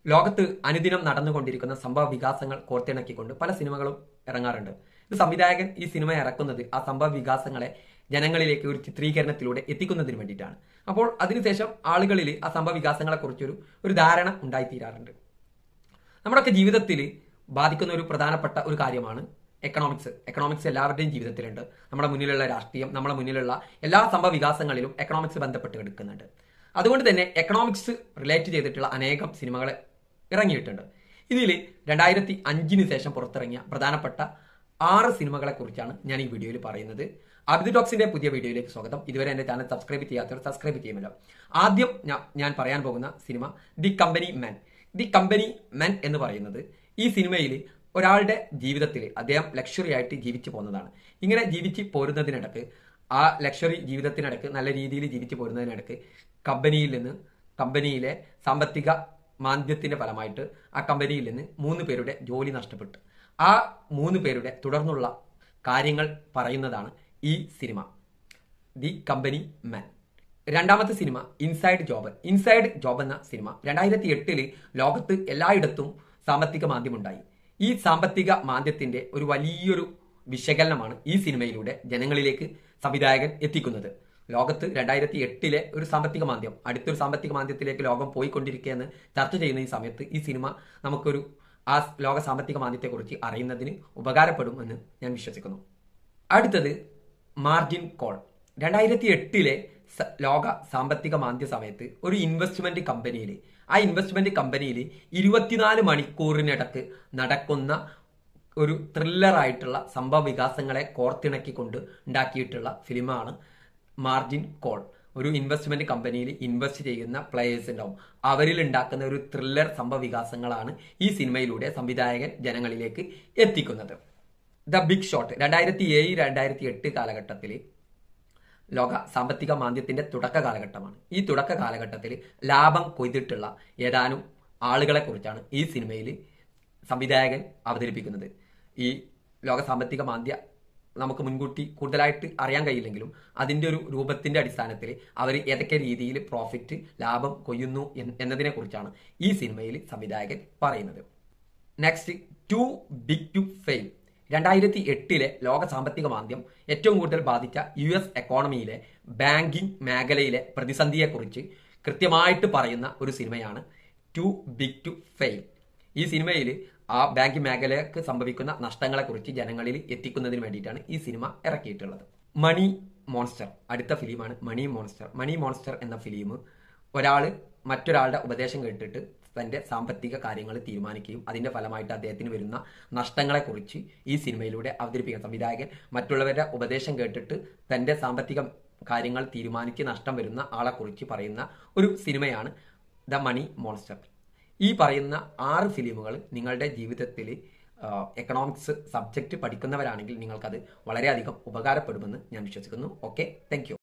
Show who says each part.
Speaker 1: ലോകത്ത് അനുദിനം നടന്നുകൊണ്ടിരിക്കുന്ന സംഭവ വികാസങ്ങൾ കോർത്തിണക്കിക്കൊണ്ട് പല സിനിമകളും ഇറങ്ങാറുണ്ട് ഇത് സംവിധായകൻ ഈ സിനിമ ഇറക്കുന്നത് ആ സംഭവ വികാസങ്ങളെ ജനങ്ങളിലേക്ക് ഒരു ചിത്രീകരണത്തിലൂടെ എത്തിക്കുന്നതിന് വേണ്ടിയിട്ടാണ് അപ്പോൾ അതിനുശേഷം ആളുകളിൽ ആ സംഭവ വികാസങ്ങളെ കുറിച്ചൊരു ഒരു ധാരണ ഉണ്ടായിത്തീരാറുണ്ട് നമ്മുടെയൊക്കെ ജീവിതത്തിൽ ബാധിക്കുന്ന ഒരു പ്രധാനപ്പെട്ട ഒരു കാര്യമാണ് എക്കണോമിക്സ് എക്കണോമിക്സ് എല്ലാവരുടെയും ജീവിതത്തിലുണ്ട് നമ്മുടെ മുന്നിലുള്ള രാഷ്ട്രീയം നമ്മുടെ മുന്നിലുള്ള എല്ലാ സംഭവ വികാസങ്ങളിലും എക്കണോമിക്സ് ബന്ധപ്പെട്ട് കിടക്കുന്നുണ്ട് അതുകൊണ്ട് തന്നെ എക്കണോമിക്സ് റിലേറ്റ് ചെയ്തിട്ടുള്ള അനേകം സിനിമകൾ ഇറങ്ങിയിട്ടുണ്ട് ഇതിൽ രണ്ടായിരത്തി അഞ്ചിന് ശേഷം പുറത്തിറങ്ങിയ പ്രധാനപ്പെട്ട ആറ് സിനിമകളെ കുറിച്ചാണ് ഞാൻ ഈ വീഡിയോയിൽ പറയുന്നത് അബിദ് ടോക്സിന്റെ പുതിയ വീഡിയോയിലേക്ക് സ്വാഗതം ഇതുവരെ എന്റെ ചാനൽ സബ്സ്ക്രൈബ് ചെയ്യാത്തവർ സബ്സ്ക്രൈബ് ചെയ്യുമല്ലോ ആദ്യം ഞാ- ഞാൻ പറയാൻ പോകുന്ന സിനിമ the company man the company man എന്ന് പറയുന്നത് ഈ സിനിമയിൽ ഒരാളുടെ ജീവിതത്തിൽ അദ്ദേഹം ലക്ഷറി ആയിട്ട് ജീവിച്ചു പോകുന്നതാണ് ഇങ്ങനെ ജീവിച്ച് പോരുന്നതിനിടക്ക് ആ ലക്ഷറി ജീവിതത്തിനിടക്ക് നല്ല രീതിയിൽ ജീവിച്ചു പോരുന്നതിനിടക്ക് കമ്പനിയിൽ നിന്ന് കമ്പനിയിലെ സാമ്പത്തിക മാന്ദ്യത്തിന്റെ ഫലമായിട്ട് ആ കമ്പനിയിൽ നിന്ന് മൂന്ന് പേരുടെ ജോലി നഷ്ടപ്പെട്ടു ആ മൂന്ന് പേരുടെ തുടർന്നുള്ള കാര്യങ്ങൾ പറയുന്നതാണ് ഈ സിനിമ ദി കമ്പനി മാൻ രണ്ടാമത്തെ സിനിമ ഇൻസൈഡ് ജോബ് ഇൻസൈഡ് ജോബ് എന്ന സിനിമ രണ്ടായിരത്തി എട്ടില് ലോകത്ത് എല്ലായിടത്തും സാമ്പത്തിക മാന്ദ്യമുണ്ടായി ഈ സാമ്പത്തിക മാന്ദ്യത്തിന്റെ ഒരു വലിയൊരു വിശകലനമാണ് ഈ സിനിമയിലൂടെ ജനങ്ങളിലേക്ക് സംവിധായകൻ എത്തിക്കുന്നത് ലോകത്ത് രണ്ടായിരത്തി എട്ടിലെ ഒരു സാമ്പത്തിക മാന്ദ്യം അടുത്തൊരു സാമ്പത്തിക മാന്ദ്യത്തിലേക്ക് ലോകം പോയിക്കൊണ്ടിരിക്കുകയെന്ന് ചർച്ച ചെയ്യുന്ന ഈ സമയത്ത് ഈ സിനിമ നമുക്കൊരു ആ ലോക സാമ്പത്തിക മാന്ദ്യത്തെക്കുറിച്ച് അറിയുന്നതിന് ഉപകാരപ്പെടുമെന്ന് ഞാൻ വിശ്വസിക്കുന്നു അടുത്തത് മാർജിൻ കോൾ രണ്ടായിരത്തി എട്ടിലെ സ- ലോക സാമ്പത്തിക മാന്ദ്യ സമയത്ത് ഒരു ഇൻവെസ്റ്റ്മെന്റ് കമ്പനിയിൽ ആ ഇൻവെസ്റ്റ്മെന്റ് കമ്പനിയിൽ ഇരുപത്തിനാല് മണിക്കൂറിനിടക്ക് നടക്കുന്ന ഒരു ത്രില്ലർ ആയിട്ടുള്ള സംഭവ വികാസങ്ങളെ കോർത്തിണക്കിക്കൊണ്ട് ഉണ്ടാക്കിയിട്ടുള്ള ഫിലിമാണ് മാർജിൻ കോൾ ഒരു ഇൻവെസ്റ്റ്മെന്റ് കമ്പനിയിൽ ഇൻവെസ്റ്റ് ചെയ്യുന്ന പ്ലേയേഴ്സ് ഉണ്ടാവും അവരിൽ ഉണ്ടാക്കുന്ന ഒരു ത്രില്ലർ സംഭവ വികാസങ്ങളാണ് ഈ സിനിമയിലൂടെ സംവിധായകൻ ജനങ്ങളിലേക്ക് എത്തിക്കുന്നത് ദ ബിഗ് ഷോട്ട് രണ്ടായിരത്തി ഏഴ് രണ്ടായിരത്തി എട്ട് കാലഘട്ടത്തിൽ ലോക സാമ്പത്തിക മാന്ദ്യത്തിന്റെ തുടക്ക കാലഘട്ടമാണ് ഈ തുടക്ക കാലഘട്ടത്തിൽ ലാഭം കൊയ്തിട്ടുള്ള ഏതാനും ആളുകളെ കുറിച്ചാണ് ഈ സിനിമയിൽ സംവിധായകൻ അവതരിപ്പിക്കുന്നത് ഈ ലോക സാമ്പത്തിക മാന്ദ്യ നമുക്ക് മുൻകൂട്ടി കൂടുതലായിട്ട് അറിയാൻ കഴിയില്ലെങ്കിലും അതിന്റെ ഒരു രൂപത്തിന്റെ അടിസ്ഥാനത്തിൽ അവർ ഏതൊക്കെ രീതിയിൽ പ്രോഫിറ്റ് ലാഭം കൊയ്യുന്നു എന്ന് എന്നതിനെ കുറിച്ചാണ് ഈ സിനിമയിൽ സംവിധായകൻ പറയുന്നത് next too big to fail രണ്ടായിരത്തി എട്ടിലെ ലോക സാമ്പത്തിക മാന്ദ്യം ഏറ്റവും കൂടുതൽ ബാധിച്ച യു എസ് എക്കോണമിയിലെ ബാങ്കിംഗ് മേഖലയിലെ പ്രതിസന്ധിയെക്കുറിച്ച് കൃത്യമായിട്ട് പറയുന്ന ഒരു സിനിമയാണ് ടു ബിഗ് ടു ഫെയിൽ ഈ സിനിമയിൽ ആ ബാങ്കിംഗ് മേഖലയ്ക്ക് സംഭവിക്കുന്ന നഷ്ടങ്ങളെക്കുറിച്ച് ജനങ്ങളിൽ എത്തിക്കുന്നതിന് വേണ്ടിയിട്ടാണ് ഈ സിനിമ ഇറക്കിയിട്ടുള്ളത് മണി മോൺസ്റ്റർ അടുത്ത ഫിലിമാണ് മണി മോൺസ്റ്റർ മണി മോൺസ്റ്റർ എന്ന ഫിലിം ഒരാൾ മറ്റൊരാളുടെ ഉപദേശം കേട്ടിട്ട് തന്റെ സാമ്പത്തിക കാര്യങ്ങൾ തീരുമാനിക്കുകയും അതിന്റെ ഫലമായിട്ട് അദ്ദേഹത്തിന് വരുന്ന നഷ്ടങ്ങളെക്കുറിച്ച് ഈ സിനിമയിലൂടെ അവതരിപ്പിക്കുന്ന സംവിധായകൻ മറ്റുള്ളവരുടെ ഉപദേശം കേട്ടിട്ട് തന്റെ സാമ്പത്തിക കാര്യങ്ങൾ തീരുമാനിച്ച് നഷ്ടം വരുന്ന ആളെക്കുറിച്ച് പറയുന്ന ഒരു സിനിമയാണ് ദ മണി മോൺസ്റ്റർ ഈ പറയുന്ന ആറ് ഫിലിമുകൾ നിങ്ങളുടെ ജീവിതത്തിൽ എക്കണോമിക്സ് സബ്ജക്റ്റ് പഠിക്കുന്നവരാണെങ്കിൽ നിങ്ങൾക്കത് വളരെയധികം ഉപകാരപ്പെടുമെന്ന് ഞാൻ വിശ്വസിക്കുന്നു ഓക്കെ താങ്ക്